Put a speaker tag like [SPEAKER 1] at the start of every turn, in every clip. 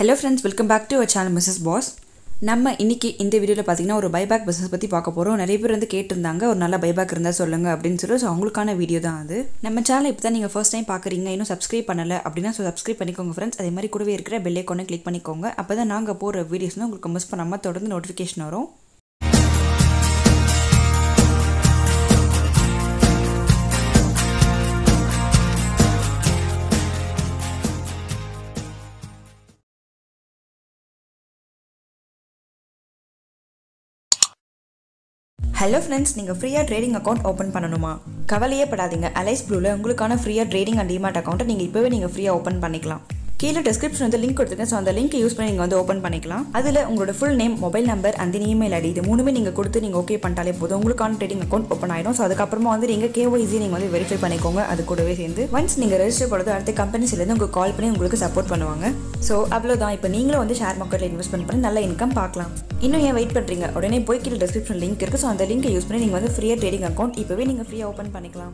[SPEAKER 1] hello friends welcome back to our channel Mrs Boss நம்ம இன்னைக்கு இந்த வீடியோவில் பார்த்தீங்கன்னா ஒரு பைபேக் பிஸ்னஸ் பற்றி பார்க்க போகிறோம் நிறைய பேர் வந்து கேட்டிருந்தாங்க ஒரு நல்ல பைபேக் இருந்தால் சொல்லுங்க அப்படின்னு சொல்லி ஸோ அவங்களுக்கான வீடியோ தான் அது நம்ம சேனல் இப்போ தான் நீங்கள் ஃபர்ஸ்ட் டைம் பார்க்குறீங்க இன்னும் சப்ஸ்கிரைப் பண்ணலை அப்படின்னா ஸோ சப்ஸ்கிரைப் பண்ணிக்கோங்க ஃப்ரெண்ட்ஸ் அதே மாதிரி கூடவே இருக்கிற பெல் ஐக்கானை கிளிக் பண்ணிக்கோங்க அப்போ தான் நாங்கள் போகிற வீடியோஸ் வந்து உங்களுக்கு மிஸ் பண்ணாமல் தொடர்ந்து நோட்டிஃபிகேஷன் வரும் ஹலோ ஃப்ரெண்ட்ஸ் நீங்கள் ஃப்ரீயாக ட்ரேடிங் அக்கௌண்ட் ஓப்பன் பண்ணணுமா கவலையே படாதீங்க அலைஸ் ப்ளூவில் உங்களுக்கான ஃப்ரீயாக ட்ரேடிங் அண்ட் டிமாட் அக்கௌண்ட்டை நீங்கள் இப்போவே நீங்கள் ஃப்ரீயாக ஓப்பன் பண்ணிக்கலாம் கீழே டிஸ்கிரிப்ஷன் வந்து லிங்க் கொடுத்துருக்கேன் ஸோ அந்த லிங்க் யூஸ் பண்ணி நீங்கள் வந்து ஓப்பன் பண்ணிக்கலாம் அதில் உங்களோட ஃபுல் நேம் மொபைல் நம்பர் அந்த இமெயில் ஐடி இது மூணுமே நீங்கள் கொடுத்து நீங்கள் ஓகே பண்ணிட்டாலே போதும் உங்களுக்கான ட்ரேடிங் அக்கௌண்ட் ஓப்பன் ஆகிடும் ஸோ அதுக்கப்புறமா வந்து நீங்கள் கேஒய்சி நீங்கள் வந்து வெரிஃபை பண்ணிக்கோங்க அது கூடவே சேர்ந்து ஒன்ஸ் நீங்கள் ரெஜிஸ்டர் பண்ணுறது அடுத்த கம்பெனிஸ்லேருந்து உங்களுக்கு கால் பண்ணி உங்களுக்கு சப்போர்ட் பண்ணுவாங்க ஸோ அவ்வளோதான் இப்போ நீங்களும் வந்து ஷேர் மார்க்கெட்டில் இன்வெஸ்ட்மெண்ட் பண்ணி நல்ல இன்கம் பார்க்கலாம் இன்னும் ஏன் வெயிட் பண்ணுறீங்க உடனே போய் கீழே டிஸ்கிரிப்ஷன் லிங்க் இருக்குது ஸோ அந்த லிங்கை யூஸ் பண்ணி நீங்கள் வந்து ஃப்ரீயாக ட்ரேடிங் அக்கௌண்ட் இப்போவே நீங்கள் ஃப்ரீயாக ஓப்பன் பண்ணிக்கலாம்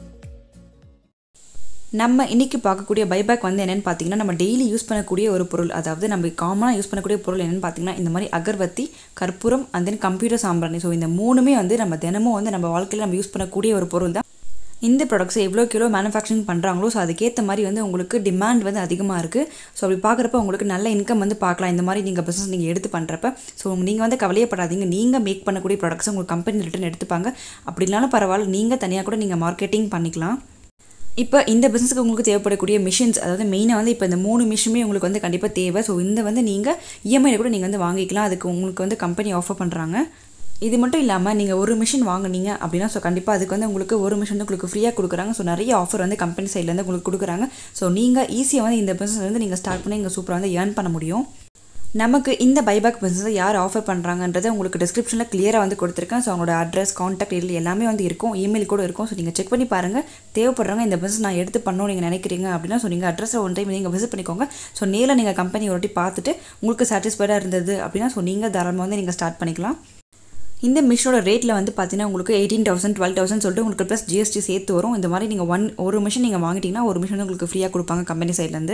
[SPEAKER 1] நம்ம இன்னைக்கு பார்க்கக்கூடிய பைபேக் வந்து என்னென்னு பார்த்தீங்கன்னா நம்ம டெய்லி யூஸ் பண்ணக்கூடிய ஒரு பொருள் அதாவது நம்ம காமனாக யூஸ் பண்ணக்கூடிய பொருள் என்னென்னு பார்த்தீங்கன்னா இந்த மாதிரி அகர்பத்தி கற்பூரம் and then computer sambrani so இந்த மூணுமே வந்து நம்ம தினமும் வந்து நம்ம வாழ்க்கையில் நம்ம யூஸ் பண்ணக்கூடிய ஒரு பொருள் தான் இந்த ப்ராடக்ட்ஸை எவ்வளோ கிலோ மேனுஃபேக்சரிங் பண்ணுறாங்களோ ஸோ அதுக்கேற்ற மாதிரி வந்து உங்களுக்கு டிமாண்ட் வந்து அதிகமாக இருக்குது ஸோ அப்படி பார்க்குறப்ப உங்களுக்கு நல்ல இன்கம் வந்து பார்க்கலாம் இந்த மாதிரி நீங்கள் பிஸ்னஸ் நீங்கள் எடுத்து பண்ணுறப்ப ஸோ நீங்கள் வந்து கவலையப்படாதீங்க நீங்கள் மேக் பண்ணக்கூடிய ப்ராடக்ட்ஸ் உங்களுக்கு கம்பெனி ரிட்டர்ன் எடுத்துப்பாங்க அப்படி இல்லைனாலும் பரவாயில்ல நீங்கள் தனியாக கூட நீங்கள் மார்க்கெட்டிங் பண்ணிக்கலாம் இப்போ இந்த பிஸ்னஸுக்கு உங்களுக்கு தேவைப்படக்கூடிய மிஷின்ஸ் அதாவது மெயினாக வந்து இப்போ இந்த மூணு மிஷினுமே உங்களுக்கு வந்து கண்டிப்பாக தேவை ஸோ இந்த வந்து நீங்கள் இஎம்ஐயில் கூட நீங்கள் வந்து வாங்கிக்கலாம் அதுக்கு உங்களுக்கு வந்து கம்பெனி ஆஃபர் பண்ணுறாங்க இது மட்டும் இல்லாமல் நீங்கள் ஒரு மிஷின் வாங்குனீங்க அப்படின்னா ஸோ கண்டிப்பாக அதுக்கு வந்து உங்களுக்கு ஒரு மிஷின் வந்து உங்களுக்கு ஃப்ரீயாக கொடுக்குறாங்க ஸோ நிறைய ஆஃபர் வந்து கம்பெனி சைட்லேருந்து உங்களுக்கு கொடுக்குறாங்க ஸோ நீங்கள் ஈஸியாக வந்து இந்த பிஸ்னஸ் வந்து நீங்கள் ஸ்டார்ட் பண்ணி இங்கே சூப்பராக வந்து ஏர்ன் பண்ண முடியும் நமக்கு இந்த பைபேக் பிஸ்னஸை யார் ஆஃபர் பண்ணுறாங்கன்றதை உங்களுக்கு டிஸ்கிரிப்ஷனில் கிளியராக வந்து கொடுத்துருக்கேன் ஸோ அவங்களோட அட்ரஸ் காண்டாக்ட் இதில் எல்லாமே வந்து இருக்கும் இமெயில் கூட இருக்கும் ஸோ நீங்கள் செக் பண்ணி பாருங்கள் தேவைப்படுறவங்க இந்த பிஸ்னஸ் நான் எடுத்து பண்ணணும் நீங்கள் நினைக்கிறீங்க அப்படின்னா ஸோ நீங்கள் அட்ரஸை ஒன் டைம் நீங்கள் விசிட் பண்ணிக்கோங்க ஸோ நேரில் நீங்கள் கம்பெனி ஒரு வாட்டி பார்த்துட்டு உங்களுக்கு சாட்டிஸ்ஃபைடாக இருந்தது அப்படின்னா ஸோ நீங்கள் தாராளமாக வந்து நீங்கள் ஸ்டார்ட் பண்ணிக்கலாம் இந்த மிஷினோட ரேட்டில் வந்து பார்த்தீங்கன்னா உங்களுக்கு எயிட்டீன் தௌசண்ட் டுவெல் தௌசண்ட் சொல்லிட்டு உங்களுக்கு ப்ளஸ் ஜிஎஸ்டி சேர்த்து வரும் இந்த மாதிரி நீங்கள் ஒன் ஒரு மிஷின் நீங்கள் வாங்கிட்டீங்கன்னா ஒரு மிஷின் வந்து உங்களுக்கு ஃப்ரீயாக கொடுப்பாங்க கம்பெனி சைட்லேருந்து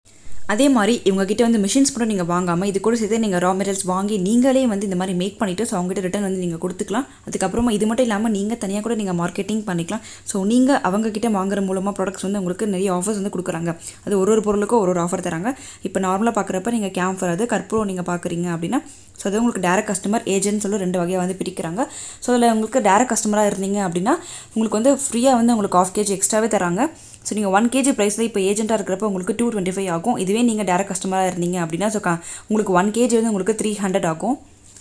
[SPEAKER 1] அதே மாதிரி இவங்ககிட்ட வந்து மிஷின்ஸ் மட்டும் நீங்கள் வாங்காமல் இது கூட சேர்த்து நீங்கள் ரா மெட்டீரியல்ஸ் வாங்கி நீங்களே வந்து இந்த மாதிரி மேக் பண்ணிவிட்டு ஸோ அவங்ககிட்ட ரிட்டன் வந்து நீங்கள் கொடுத்துக்கலாம் அதுக்கப்புறமா இது மட்டும் இல்லாமல் நீங்கள் தனியாக கூட நீங்கள் மார்க்கெட்டிங் பண்ணிக்கலாம் ஸோ நீங்கள் அவங்கக்கிட்ட வாங்குற மூலமாக ப்ராடக்ட்ஸ் வந்து உங்களுக்கு நிறைய ஆஃபர்ஸ் வந்து கொடுக்குறாங்க அது ஒரு ஒரு பொருளுக்கும் ஒரு ஒரு ஆஃபர் தராங்க இப்போ நார்மலாக பார்க்குறப்ப நீங்கள் கேம்ஃபர் அது கற்பூரம் நீங்கள் பார்க்குறீங்க அப்படின்னா ஸோ அது உங்களுக்கு டேரக்ட் கஸ்டமர் ஏஜென்ட் சொல்லி ரெண்டு வகையாக வந்து பிரிக்கிறாங்க ஸோ அதில் உங்களுக்கு டேரக்ட் கஸ்டமராக இருந்தீங்க அப்படின்னா உங்களுக்கு வந்து ஃப்ரீயாக வந்து உங்களுக்கு ஆஃப் கேஜி எக்ஸ்ட்ராவே தராங்க ஸோ நீங்கள் ஒன் கேஜி ப்ரைஸில் இப்போ ஏஜென்ட்டாக இருக்கிறப்ப உங்களுக்கு டூ டுவெண்ட்டி ஃபைவ் ஆகும் இதுவே நீங்கள் டேரக்ட் கஸ்டமராக இருந்தீங்க அப்படின்னா ஸோ உங்களுக்கு ஒன் கேஜி வந்து உங்களுக்கு த்ரீ ஹண்ட்ரட் ஆகும்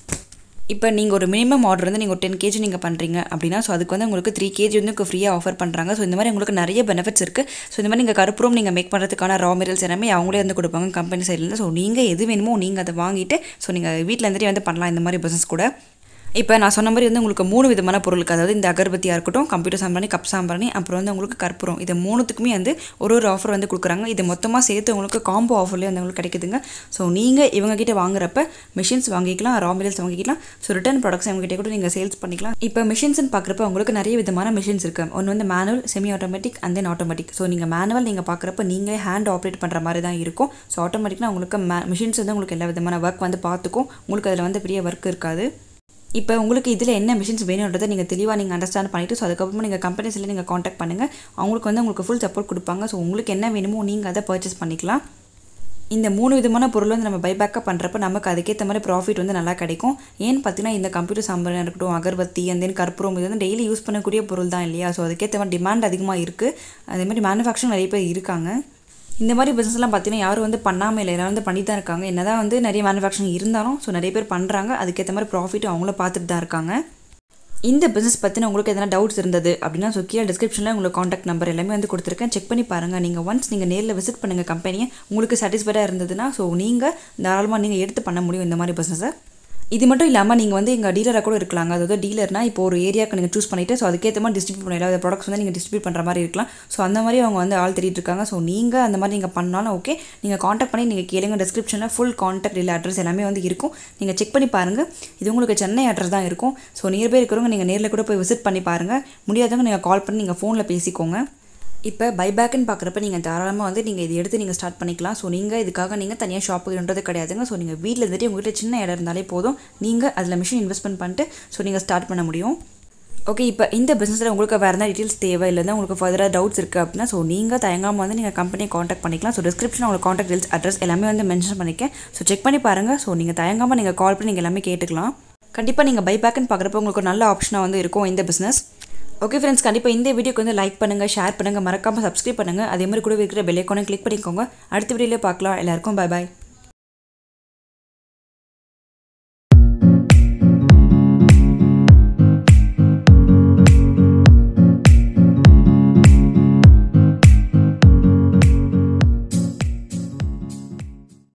[SPEAKER 1] இப்போ நீங்கள் ஒரு மினிமம் ஆர்டர் வந்து நீங்கள் ஒரு டென் கேஜி நீங்கள் பண்ணுறீங்க அப்படின்னா ஸோ அதுக்கு வந்து உங்களுக்கு த்ரீ கேஜி வந்து உங்களுக்கு ஃப்ரீயாக ஆஃபர் பண்ணுறாங்க ஸோ இந்த மாதிரி உங்களுக்கு நிறைய பெனிஃபிட்ஸ் இருக்குது ஸோ இந்த மாதிரி நீங்கள் கருப்புறம் நீங்கள் மேக் பண்ணுறதுக்கான ரா மெட்டீரியல்ஸ் எல்லாமே அவங்களே வந்து கொடுப்பாங்க கம்பெனி சைட்லேருந்து ஸோ நீங்கள் எது வேணுமோ நீங்கள் அதை வாங்கிட்டு ஸோ நீங்கள் வீட்டில் இருந்துட்டு வந்து பண்ணலாம் இந்த மாதிரி பிஸ்னஸ் கூட இப்போ நான் சொன்ன மாதிரி வந்து உங்களுக்கு மூணு விதமான பொருளுக்கு அதாவது இந்த அகர்பத்தியாக இருக்கட்டும் கம்ப்யூட்டர் சாம்பிராணி கப் சாம்பிராணி அப்புறம் வந்து உங்களுக்கு கற்பூரம் இது மூணுத்துக்குமே வந்து ஒரு ஒரு ஆஃபர் வந்து கொடுக்குறாங்க இது மொத்தமாக சேர்த்து உங்களுக்கு காம்போ ஆஃபர்லேயே வந்து உங்களுக்கு கிடைக்குதுங்க ஸோ நீங்கள் இவங்ககிட்ட வாங்குறப்ப மிஷின்ஸ் வாங்கிக்கலாம் ரா மெட்டீரியல்ஸ் வாங்கிக்கலாம் ஸோ ரிட்டர்ன் ப்ராடக்ட்ஸ் இவங்ககிட்ட கூட நீங்கள் சேல்ஸ் பண்ணிக்கலாம் இப்போ மிஷின்ஸ்னு பார்க்குறப்ப உங்களுக்கு நிறைய விதமான மிஷின்ஸ் இருக்குது ஒன்று வந்து manual semi automatic and then automatic so நீங்கள் மேனுவல் நீங்கள் பார்க்குறப்ப நீங்களே ஹேண்ட் ஆப்ரேட் பண்ணுற மாதிரி தான் இருக்கும் ஸோ ஆட்டோமேட்டிக்னா உங்களுக்கு மே மிஷின்ஸ் வந்து உங்களுக்கு எல்லா விதமான ஒர்க் வந்து பார்த்துக்கும் உங்களுக்கு அதில் வந்து பெரிய ஒர்க் இருக்காது இப்போ உங்களுக்கு இதில் என்ன மிஷின்ஸ் வேணுன்றதை நீங்கள் தெளிவாக நீங்கள் அண்டர்ஸ்டாண்ட் பண்ணிவிட்டு ஸோ அதுக்கப்புறமா நீங்கள் கம்பெனிஸில் நீங்கள் காண்டாக்ட் பண்ணுங்கள் அவங்களுக்கு வந்து உங்களுக்கு ஃபுல் சப்போர்ட் கொடுப்பாங்க ஸோ உங்களுக்கு என்ன வேணுமோ நீங்கள் அதை பர்ச்சேஸ் பண்ணிக்கலாம் இந்த மூணு விதமான பொருள் வந்து நம்ம பைபேக்காக பண்ணுறப்ப நமக்கு அதுக்கேற்ற மாதிரி ப்ராஃபிட் வந்து நல்லா கிடைக்கும் ஏன்னு பார்த்தீங்கன்னா இந்த கம்ப்யூட்டர் சாம்பிராணி இருக்கட்டும் அகர்பத்தி அந்த கற்பூரம் இது வந்து டெய்லி யூஸ் பண்ணக்கூடிய பொருள் தான் இல்லையா ஸோ அதுக்கேற்ற மாதிரி டிமாண்ட் அதிகமாக இருக்குது அதே மாதிரி மேனுஃபேக்சரிங் நிறைய பேர் இருக்காங்க இந்த மாதிரி பிஸ்னஸ்லாம் பார்த்தீங்கன்னா யாரும் வந்து பண்ணாமல் இல்லை எல்லாரும் வந்து பண்ணி தான் இருக்காங்க என்ன தான் வந்து நிறைய மேனுஃபேக்சரிங் இருந்தாலும் ஸோ நிறைய பேர் பண்ணுறாங்க அதுக்கேற்ற மாதிரி ப்ராஃபிட்டும் அவங்களும் பார்த்துட்டு தான் இருக்காங்க இந்த பிஸ்னஸ் பற்றின உங்களுக்கு எதனா டவுட்ஸ் இருந்தது அப்படின்னா ஸோ கீழே டிஸ்கிரிப்ஷனில் உங்களுக்கு காண்டாக்ட் நம்பர் எல்லாமே வந்து கொடுத்துருக்கேன் செக் பண்ணி பாருங்கள் நீங்கள் ஒன்ஸ் நீங்கள் நேரில் விசிட் பண்ணுங்கள் கம்பெனியை உங்களுக்கு சாட்டிஸ்ஃபைடாக இருந்ததுன்னா ஸோ நீங்கள் தாராளமாக நீங்கள் எடுத்து பண்ண முடியும் இந்த மாதிரி பிஸ்னஸை இது மட்டும் இல்லாமல் நீங்கள் வந்து எங்கள் டீலராக கூட இருக்கலாங்க அதாவது டீலர்னா இப்போ ஒரு ஏரியாவுக்கு நீங்கள் சூஸ் பண்ணிவிட்டு ஸோ அதுக்கேற்ற மாதிரி டிஸ்ட்ரிபியூட் பண்ணலாம் அந்த ப்ராடக்ட்ஸ் வந்து நீங்கள் டிஸ்ட்ரிபியூட் பண்ணுற மாதிரி இருக்கலாம் ஸோ அந்த மாதிரி அவங்க வந்து ஆள் தேடிட்டு இருக்காங்க ஸோ நீங்கள் அந்த மாதிரி நீங்கள் பண்ணாலும் ஓகே நீங்கள் காண்டாக்ட் பண்ணி நீங்கள் கேளுங்க டிஸ்கிரிப்ஷனில் ஃபுல் காண்டாக்ட் இல்லை அட்ரஸ் எல்லாமே வந்து இருக்கும் நீங்கள் செக் பண்ணி பாருங்கள் இது உங்களுக்கு சென்னை அட்ரஸ் தான் இருக்கும் ஸோ நியர்பை இருக்கிறவங்க நீங்கள் நேரில் கூட போய் விசிட் பண்ணி பாருங்கள் முடியாதவங்க நீங்கள் கால் பண்ணி நீங்கள் ஃபோனில் பேசிக்கோங்க இப்போ பைபேக்குன்னு பார்க்குறப்ப நீங்கள் தாராளமாக வந்து நீங்கள் இது எடுத்து நீங்கள் ஸ்டார்ட் பண்ணிக்கலாம் ஸோ நீங்கள் இதுக்காக நீங்கள் தனியாக ஷாப்புக்குன்றது கிடையாதுங்க ஸோ நீங்கள் வீட்டில் இருந்துட்டு உங்கள் வீட்டில் சின்ன இடம் இருந்தாலே போதும் நீங்கள் அதில் மிஷின் இன்வெஸ்ட்மெண்ட் பண்ணிட்டு ஸோ நீங்கள் ஸ்டார்ட் பண்ண முடியும் ஓகே இப்போ இந்த பிஸ்னஸில் உங்களுக்கு வேறு எதாவது டீட்டெயில்ஸ் தேவை இல்லைன்னா உங்களுக்கு ஃபர்தராக டவுட்ஸ் இருக்குது அப்படின்னா ஸோ நீங்கள் தயங்காமல் வந்து நீங்கள் கம்பெனியை காண்டாக்ட் பண்ணிக்கலாம் ஸோ டிஸ்கிரிப்ஷன் உங்களுக்கு காண்டாக்ட் டீல்ஸ் அட்ரஸ் எல்லாமே வந்து மென்ஷன் பண்ணிக்கேன் ஸோ செக் பண்ணி பாருங்கள் ஸோ நீங்கள் தயங்காமல் நீங்கள் கால் பண்ணி நீங்கள் எல்லாமே கேட்டுக்கலாம் கண்டிப்பாக நீங்கள் பைபேக்குன்னு பார்க்குறப்ப உங்களுக்கு ஒரு நல்ல ஆப்ஷனாக வந்து இருக்கும் இந்த பிஸ்னஸ் ஓகே ஃப்ரெண்ட்ஸ் கண்டிப்பாக இந்த வீடியோக்கு வந்து லைக் பண்ணுங்கள் ஷேர் பண்ணுங்கள் மறக்காமல் சப்ஸ்கிரைப் பண்ணுங்கள் அதே மாதிரி கூட இருக்கிற பெல் ஐக்கானை கிளிக் பண்ணிக்கோங்க அடுத்த வீடியோவில் பார்க்கலாம் எல்லாருக்கும் பை பாய்